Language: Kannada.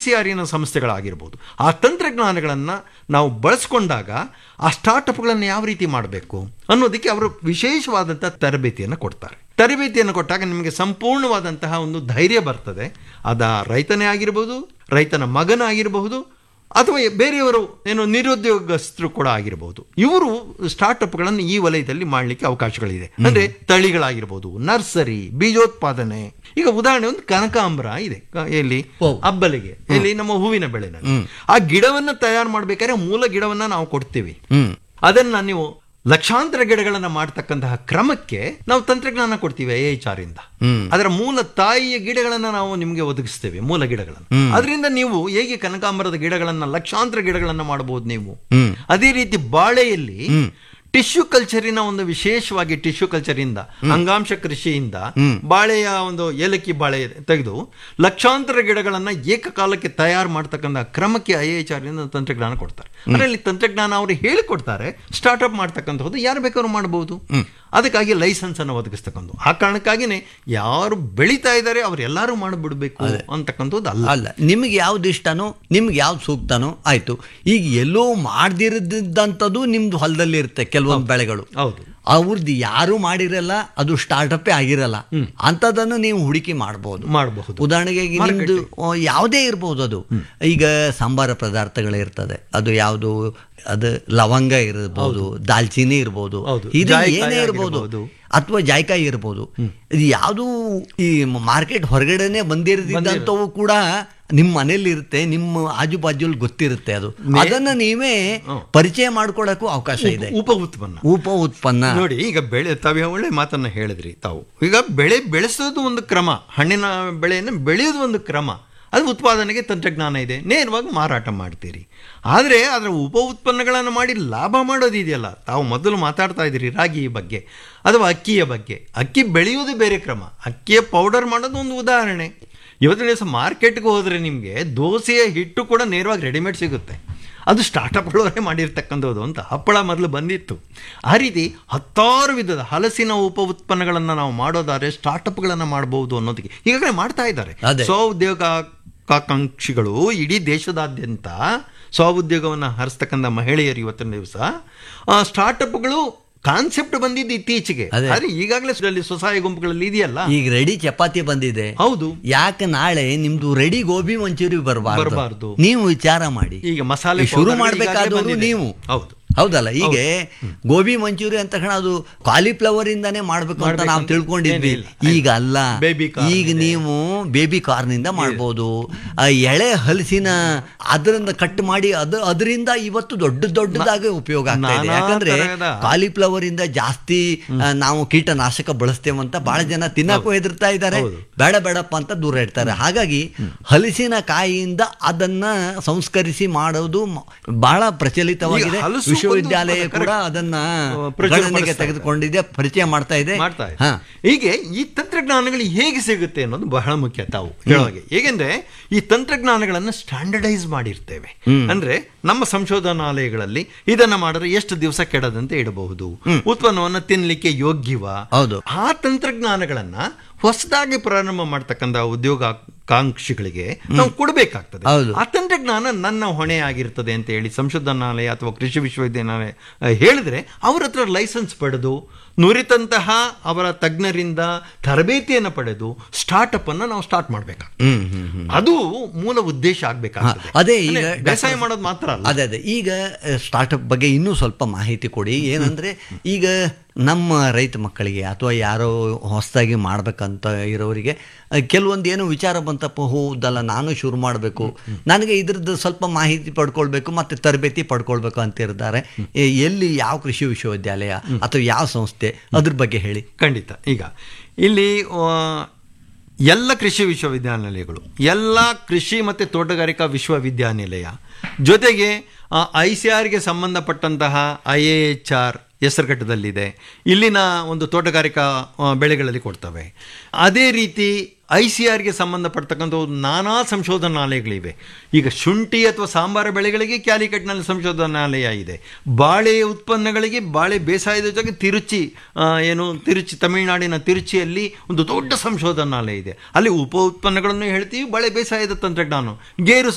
ಸಿ ಆರಿನ ಸಂಸ್ಥೆಗಳಾಗಿರ್ಬೋದು ಆ ತಂತ್ರಜ್ಞಾನಗಳನ್ನು ನಾವು ಬಳಸ್ಕೊಂಡಾಗ ಆ ಸ್ಟಾರ್ಟಪ್ಗಳನ್ನು ಯಾವ ರೀತಿ ಮಾಡಬೇಕು ಅನ್ನೋದಕ್ಕೆ ಅವರು ವಿಶೇಷವಾದಂಥ ತರಬೇತಿಯನ್ನು ಕೊಡ್ತಾರೆ ತರಬೇತಿಯನ್ನು ಕೊಟ್ಟಾಗ ನಿಮಗೆ ಸಂಪೂರ್ಣವಾದಂತಹ ಒಂದು ಧೈರ್ಯ ಬರ್ತದೆ ಅದ ರೈತನೇ ಆಗಿರ್ಬೋದು ರೈತನ ಮಗನಾಗಿರಬಹುದು ಅಥವಾ ಬೇರೆಯವರು ಏನು ನಿರುದ್ಯೋಗಸ್ಥರು ಕೂಡ ಆಗಿರಬಹುದು ಇವರು ಸ್ಟಾರ್ಟ್ಅಪ್ಗಳನ್ನು ಈ ವಲಯದಲ್ಲಿ ಮಾಡಲಿಕ್ಕೆ ಅವಕಾಶಗಳಿದೆ ಅಂದ್ರೆ ತಳಿಗಳಾಗಿರ್ಬೋದು ನರ್ಸರಿ ಬೀಜೋತ್ಪಾದನೆ ಈಗ ಉದಾಹರಣೆ ಒಂದು ಕನಕಾಂಬರ ಇದೆ ಕ- ಎಲ್ಲಿ ಅಬ್ಬಲಿಗೆ ಎಲ್ಲಿ ನಮ್ಮ ಹೂವಿನ ಬೆಳೆನಲ್ಲಿ ಆ ಗಿಡವನ್ನ ತಯಾರು ಮಾಡ್ಬೇಕಾದ್ರೆ ಮೂಲ ಗಿಡವನ್ನ ನಾವು ಕೊಡ್ತೀವಿ ಹ್ಮ್ ಅದನ್ನ ನೀವು ಲಕ್ಷಾಂತರ ಗಿಡಗಳನ್ನ ಮಾಡ್ತಕ್ಕಂತಹ ಕ್ರಮಕ್ಕೆ ನಾವು ತಂತ್ರಜ್ಞಾನ ಕೊಡ್ತೀವಿ ಐ ಎಚ್ ಆರ್ ಇಂದ ಅದರ ಮೂಲ ತಾಯಿಯ ಗಿಡಗಳನ್ನ ನಾವು ನಿಮಗೆ ಒದಗಿಸ್ತೇವೆ ಮೂಲ ಗಿಡಗಳನ್ನು ಅದರಿಂದ ನೀವು ಹೇಗೆ ಕನಕಾಂಬರದ ಗಿಡಗಳನ್ನ ಲಕ್ಷಾಂತರ ಗಿಡಗಳನ್ನ ಮಾಡಬಹುದು ನೀವು ಅದೇ ರೀತಿ ಬಾಳೆಯಲ್ಲಿ ಟಿಶ್ಯೂ ಕಲ್ಚರಿನ ಒಂದು ವಿಶೇಷವಾಗಿ ಟಿಶ್ಯೂ ಕಲ್ಚರಿಂದ ಅಂಗಾಂಶ ಕೃಷಿಯಿಂದ ಬಾಳೆಯ ಒಂದು ಏಲಕ್ಕಿ ಬಾಳೆ ತೆಗೆದು ಲಕ್ಷಾಂತರ ಗಿಡಗಳನ್ನ ಏಕಕಾಲಕ್ಕೆ ತಯಾರು ಮಾಡ್ತಕ್ಕಂಥ ಕ್ರಮಕ್ಕೆ ಐ ಎಚ್ ಆರ್ ತಂತ್ರಜ್ಞಾನ ಕೊಡ್ತಾರೆ ಅದರಲ್ಲಿ ತಂತ್ರಜ್ಞಾನ ಅವರು ಹೇಳಿಕೊಡ್ತಾರೆ ಸ್ಟಾರ್ಟ್ಅಪ್ ಮಾಡ್ತಕ್ಕಂಥದ್ದು ಯಾರು ಬೇಕಾದ್ರೂ ಮಾಡಬಹುದು ಅದಕ್ಕಾಗಿ ಲೈಸೆನ್ಸ್ ಅನ್ನು ಒದಗಿಸ್ತಕ್ಕಂಥ ಆ ಕಾರಣಕ್ಕಾಗಿನೇ ಯಾರು ಬೆಳೀತಾ ಇದ್ದಾರೆ ಅವ್ರು ಎಲ್ಲರೂ ಮಾಡಿಬಿಡ್ಬೇಕು ಅಂತಕ್ಕಂಥದ್ದು ಅಲ್ಲ ಅಲ್ಲ ನಿಮ್ಗೆ ಯಾವ್ದು ಇಷ್ಟನೋ ನಿಮ್ಗೆ ಯಾವ್ದು ಸೂಕ್ತನೋ ಆಯ್ತು ಈಗ ಎಲ್ಲೋ ಮಾಡ್ದಿರದಂಥದ್ದು ನಿಮ್ದು ಹೊಲದಲ್ಲಿ ಇರುತ್ತೆ ಕೆಲವೊಂದು ಬೆಳೆಗಳು ಹೌದು ಅವ್ರದ್ದು ಯಾರು ಮಾಡಿರಲ್ಲ ಅದು ಸ್ಟಾರ್ಟಪ್ಪೇ ಆಗಿರಲ್ಲ ಅಂಥದ್ದನ್ನು ನೀವು ಹುಡುಕಿ ಮಾಡಬಹುದು ಮಾಡಬಹುದು ಉದಾಹರಣೆಗೆ ಈಗ ನಿಮ್ದು ಆ, ಯಾವುದೇ ಇರ್ಬೋದು ಅದು ಈಗ ಸಾಂಬಾರ ಪದಾರ್ಥಗಳಿರ್ತದೆ ಅದು ಯಾವುದು ಅದು ಲವಂಗ ಇರ್ಬೋದು ದಾಲ್ಚಿನ್ನಿ ಇರ್ಬೋದು ಹೌದು. ಇದು ಜಾಯಿಕಾಯಿ ಏನೇ ಇರ್ಬೋದು ಆಗಿರ್ಬೋದು. ಅಥವಾ ಜಾಯ್ಕಾಯಿ ಇರ್ಬೋದು ಇದು ಯಾವುದು ಈ ಮಾರ್ಕೆಟ್ ಹೊರಗಡೆನೆ ಬಂದಿರದಿದ್ದಂಥವು ಕೂಡ ನಿಮ್ಮ ಮನೇಲಿ ಇರುತ್ತೆ ನಿಮ್ಮ ಆಜು ಬಾಜುಲ್ ಗೊತ್ತಿರುತ್ತೆ ಅದು ಅದನ್ನ ನೀವೇ ಪರಿಚಯ ಮಾಡ್ಕೊಳಕ್ಕೂ ಅವಕಾಶ ಇದೆ ಉಪ ಉತ್ಪನ್ನ ಉಪ ಉತ್ಪನ್ನ ನೋಡಿ ಈಗ ಬೆಳೆ ತಾವು ಒಳ್ಳೆ ಮಾತನ್ನ ಹೇಳಿದ್ರಿ ತಾವು ಈಗ ಬೆಳೆ ಬೆಳೆಸೋದು ಒಂದು ಕ್ರಮ ಹಣ್ಣಿನ ಬೆಳೆಯನ್ನು ಬೆಳೆಯೋದು ಒಂದು ಕ್ರಮ ಅದು ಉತ್ಪಾದನೆಗೆ ತಂತ್ರಜ್ಞಾನ ಇದೆ ನೇರವಾಗಿ ಮಾರಾಟ ಮಾಡ್ತೀರಿ ಆದರೆ ಅದರ ಉಪ ಉತ್ಪನ್ನಗಳನ್ನು ಮಾಡಿ ಲಾಭ ಮಾಡೋದಿದೆಯಲ್ಲ ತಾವು ಮೊದಲು ಮಾತಾಡ್ತಾ ಇದ್ದೀರಿ ರಾಗಿ ಬಗ್ಗೆ ಅಥವಾ ಅಕ್ಕಿಯ ಬಗ್ಗೆ ಅಕ್ಕಿ ಬೆಳೆಯೋದು ಬೇರೆ ಕ್ರಮ ಅಕ್ಕಿಯ ಪೌಡರ್ ಮಾಡೋದು ಒಂದು ಉದಾಹರಣೆ ಇವತ್ತಿನ ದಿವಸ ಮಾರ್ಕೆಟ್ಗೆ ಹೋದರೆ ನಿಮಗೆ ದೋಸೆಯ ಹಿಟ್ಟು ಕೂಡ ನೇರವಾಗಿ ರೆಡಿಮೇಡ್ ಸಿಗುತ್ತೆ ಅದು ಸ್ಟಾರ್ಟಪ್ಗಳವರೇ ಮಾಡಿರ್ತಕ್ಕಂಥದ್ದು ಅಂತ ಹಪ್ಪಳ ಮೊದಲು ಬಂದಿತ್ತು ಆ ರೀತಿ ಹತ್ತಾರು ವಿಧದ ಹಲಸಿನ ಉಪ ಉತ್ಪನ್ನಗಳನ್ನು ನಾವು ಮಾಡೋದಾದ್ರೆ ಸ್ಟಾರ್ಟಪ್ಗಳನ್ನು ಮಾಡಬಹುದು ಅನ್ನೋದಕ್ಕೆ ಈಗಾಗಲೇ ಮಾಡ್ತಾ ಇದ್ದಾರೆ ಅದೇ. ಸ್ವಉದ್ಯೋಗಾಕಾಂಕ್ಷಿಗಳು ಇಡೀ ದೇಶದಾದ್ಯಂತ ಸ್ವಉದ್ಯೋಗವನ್ನು ಹರಿಸ್ತಕ್ಕಂಥ ಮಹಿಳೆಯರು ಇವತ್ತಿನ ದಿವಸ ಸ್ಟಾರ್ಟಪ್ಗಳು ಕಾನ್ಸೆಪ್ಟ್ ಬಂದಿದ್ದು ಇತ್ತೀಚೆಗೆ ಅದೇ. ಆದ್ರೆ ಈಗಾಗಲೇ ಅಲ್ಲಿ ಸ್ವಸಹಾಯ ಗುಂಪುಗಳಲ್ಲಿ ಇದೆಯಲ್ಲ ಈಗ ರೆಡಿ ಚಪಾತಿ ಬಂದಿದೆ ಹೌದು ಯಾಕೆ ನಾಳೆ ನಿಮ್ದು ರೆಡಿ ಗೋಬಿ ಮಂಚೂರಿ ಬರಬಾರ್ದು ಬರ್ಬಾರ್ದು. ನೀವು ವಿಚಾರ ಮಾಡಿ ಈಗ ಮಸಾಲೆ ಈ ಶುರು powder ಗಳು ಈಗಾಗಲೇ ಮಾಡ್ಬೇಕಾದವರು ಬಂದಿದೆ. ನೀವು ಹೌದು ಹೌದಲ್ಲ ಈಗ ಗೋಬಿ ಮಂಚೂರಿ ಅಂತ ತಕ್ಷಣ ಅದು ಕಾಲಿಫ್ಲವರ್ ಇಂದಾನೇ ಮಾಡ್ಬೇಕು ಅಂತ ಮಾಡ್ಬೇಕು ನಾವು ಅಂತ ತಿಳ್ಕೊಂಡಿದ್ವಿ ಏನಿಲ್ಲ. ಈಗ ಅಲ್ಲ Baby corn ಈಗ ಇದೆ. ನೀವು ಬೇಬಿ ಕಾರ್ನಿಂದ ಮಾಡ್ಬೋದು ಆ ಎಳೆ ಹಲಸಿನ ಅದರಿಂದ ಕಟ್ ಮಾಡಿ ಅದು ಅದರಿಂದ ಇವತ್ತು ದೊಡ್ಡ ದೊಡ್ಡದಾಗಿ ಉಪಯೋಗ ಆಗ್ತಾ ಇದೆ ನಾನಾ ಯಾಕಂದ್ರೆ ತರಹದ- ಕಾಲಿಫ್ಲವರ್ ಇಂದ ಜಾಸ್ತಿ ಆ, ನಾವು ಕೀಟನಾಶಕ ಬಳಸ್ತೇವೆ ಅಂತ ಬಹಳ ಜನ ತಿನ್ನಕ್ಕೂ ಹೆದರ್ತಾ ಇದ್ದಾರೆ ಹೌದು. ಬೇಡ ಬೇಡಪ್ಪ ಅಂತ ದೂರ ಇಡ್ತಾರೆ ಹಾಗಾಗಿ ಹಲಸಿನ ಕಾಯಿಯಿಂದ ಅದನ್ನ ಸಂಸ್ಕರಿಸಿ ಮಾಡೋದು ಮ- ಬಹಳ ಪ್ರಚಲಿತವಾಗಿದೆ ಈಗ ಹಲಸು ವಿಶ್ವವಿದ್ಯಾಲಯ ಒಂದು ಕೂಡ correct. ಅದನ್ನ ಆ, ಪ್ರಚುರ ಗಣನೆಗೆ ಪಡಿಸ್ತಾ ತೆಗೆದುಕೊಂಡಿದೆ ಪರಿಚಯ ಮಾಡ್ತಾ ಇದೆ ಮಾಡ್ತಾ ಇದೆ ಹಾ ಹೀಗೆ ಈ ತಂತ್ರಜ್ಞಾನಗಳು ಹೇಗೆ ಸಿಗುತ್ತೆ ಅನ್ನೋದು ಬಹಳ ಮುಖ್ಯ ತಾವು ಹೇಳುವಾಗೆ ಹೇಗೆಂದ್ರೆ ಈ ತಂತ್ರಜ್ಞಾನಗಳನ್ನು ಸ್ಟ್ಯಾಂಡರ್ಡೈಸ್ ಮಾಡಿರ್ತೇವೆ ಅಂದ್ರೆ ನಮ್ಮ ಸಂಶೋಧನಾಲಯಗಳಲ್ಲಿ ಇದನ್ನ ಮಾಡಿದ್ರೆ ಎಷ್ಟು ದಿವಸ ಕೆಡದಂತೆ ಇಡಬಹುದು ಉತ್ಪನ್ನವನ್ನು ತಿನ್ಲಿಕ್ಕೆ ಯೋಗ್ಯವ ಹೌದು. ಆ ತಂತ್ರಜ್ಞಾನಗಳನ್ನ ಹೊಸದಾಗಿ ಪ್ರಾರಂಭ ಮಾಡ್ತಕ್ಕಂಥ ಉದ್ಯೋಗಾಕಾಂಕ್ಷಿಗಳಿಗೆ ನಾವು ಕೊಡಬೇಕಾಗ್ತದೆ ಹೌದು. ಆ ತಂತ್ರಜ್ಞಾನ ನನ್ನ ಹೊಣೆ ಆಗಿರ್ತದೆ ಅಂತ ಹೇಳಿ ಸಂಶೋಧನಾಲಯ ಅಥವಾ ಕೃಷಿ ವಿಶ್ವವಿದ್ಯಾಲಯ ಆ, ಹೇಳಿದ್ರೆ ಅವ್ರ ಹತ್ರ ಲೈಸೆನ್ಸ್ ಪಡೆದು ನುರಿತಂತಹ ಅವರ ತಜ್ಞರಿಂದ ತರಬೇತಿಯನ್ನು ಪಡೆದು ಸ್ಟಾರ್ಟಪ್ ಅನ್ನ ನಾವು ಸ್ಟಾರ್ಟ್ ಮಾಡ್ಬೇಕಾಗ್ತದೆ ಹ್ಮ್ ಹ್ಮ್ ಹ್ಮ್ ಅದು ಮೂಲ ಉದ್ದೇಶ ಆಗ್ಬೇಕಾಗ್ತದೆ ಹಾ, ಅದೇ ಈಗ ಅಂದ್ರೆ ಬೇಸಾಯ ಮಾಡೋದು ಮಾತ್ರ ಅಲ್ಲ ಅದೇ ಅದೇ ಈಗ ಸ್ಟಾರ್ಟಪ್ ಬಗ್ಗೆ ಇನ್ನೂ ಸ್ವಲ್ಪ ಮಾಹಿತಿ ಕೊಡಿ ಏನಂದ್ರೆ ಈಗ ನಮ್ಮ ರೈತ ಮಕ್ಕಳಿಗೆ ಅಥವಾ ಯಾರೋ ಹೊಸದಾಗಿ ಮಾಡ್ಬೇಕಂತ ಇರೋರಿಗೆ ಅಹ್, ಕೆಲವೊಂದು ಏನೋ ವಿಚಾರ ಬಂತಪ್ಪ ಹೌದಲ್ಲ ನಾನು ಶುರು ಮಾಡಬೇಕು ನನಗೆ ಇದ್ರದ್ದು ಸ್ವಲ್ಪ ಮಾಹಿತಿ ಪಡ್ಕೊಳ್ಬೇಕು ಮತ್ತೆ ತರಬೇತಿ ಪಡ್ಕೊಳ್ಬೇಕು ಅಂತ ಇರ್ತಾರೆ ಎ- ಎಲ್ಲಿ ಯಾವ ಕೃಷಿ ವಿಶ್ವವಿದ್ಯಾಲಯ ಅಥವಾ ಯಾವ ಸಂಸ್ಥೆ ಅದ್ರ ಬಗ್ಗೆ ಹೇಳಿ ಖಂಡಿತ ಈಗ ಇಲ್ಲಿ ಆ, ಎಲ್ಲ ಕೃಷಿ ವಿಶ್ವವಿದ್ಯಾನಿಲಯಗಳು ಎಲ್ಲ ಕೃಷಿ ಮತ್ತು ತೋಟಗಾರಿಕಾ ವಿಶ್ವವಿದ್ಯಾನಿಲಯ ಜೊತೆಗೆ ಐ ಸಿ ಆರ್ಗೆ ಸಂಬಂಧಪಟ್ಟಂತಹ ಐ ಎ ಎಚ್ ಆರ್ ಹೆಸರುಘಟ್ಟದಲ್ಲಿದೆ ಇಲ್ಲಿನ ಒಂದು ತೋಟಗಾರಿಕಾ ಆ, ಬೆಳೆಗಳಲ್ಲಿ ಕೊಡ್ತವೆ ಅದೇ ರೀತಿ ಐ ಸಿ ಆರ್ಗೆ ಸಂಬಂಧಪಡ್ತಕ್ಕಂಥ ಒಂದು ನಾನಾ ಸಂಶೋಧನಾಲಯಗಳಿವೆ ಈಗ ಶುಂಠಿ ಅಥವಾ ಸಾಂಬಾರ ಬೆಳೆಗಳಿಗೆ ಕ್ಯಾಲಿಕಟ್ನಲ್ಲಿ ಸಂಶೋಧನಾಲಯ ಇದೆ ಬಾಳೆ ಉತ್ಪನ್ನಗಳಿಗೆ ಬಾಳೆ ಬೇಸಾಯದ ಜೊತೆಗೆ ತಿರುಚಿ ಆ, ಏನು ತಿರುಚಿ ತಮಿಳುನಾಡಿನ ತಿರುಚಿಯಲ್ಲಿ ಒಂದು ದೊಡ್ಡ ಸಂಶೋಧನಾಲಯ ಇದೆ ಅಲ್ಲಿ ಉಪ ಉತ್ಪನ್ನಗಳನ್ನು ಹೇಳ್ತೀವಿ ಬಾಳೆ ಬೇಸಾಯದ ತಂತ್ರಜ್ಞಾನ ಗೇರು